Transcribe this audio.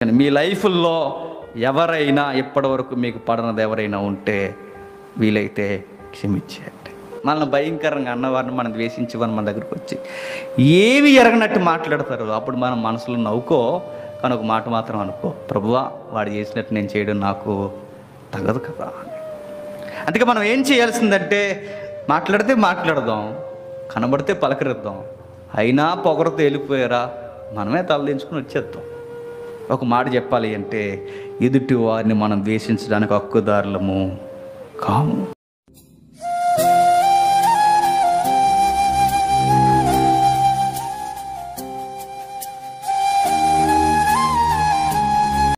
కానీ మీ లైఫ్లో ఎవరైనా ఇప్పటివరకు మీకు పడనది ఎవరైనా ఉంటే వీలైతే క్షమించేయండి మనల్ని భయంకరంగా అన్నవారిని మనం ద్వేషించి వారిని మన దగ్గరికి వచ్చి ఏవి ఎరగనట్టు మాట్లాడతారు అప్పుడు మనం మనసులో నవ్వుకో కానీ ఒక మాట మాత్రం అనుకో ప్రభువా వాడు చేసినట్టు నేను చేయడం నాకు తగదు కదా అని అందుకే మనం ఏం చేయాల్సిందంటే మాట్లాడితే మాట్లాడదాం కనబడితే పలకరిద్దాం అయినా పొగరతో వెళ్ళిపోయారా మనమే తలదించుకుని వచ్చేద్దాం ఒక మాట చెప్పాలి అంటే ఎదుటి వారిని మనం ద్వేషించడానికి హక్కుదారులము కాము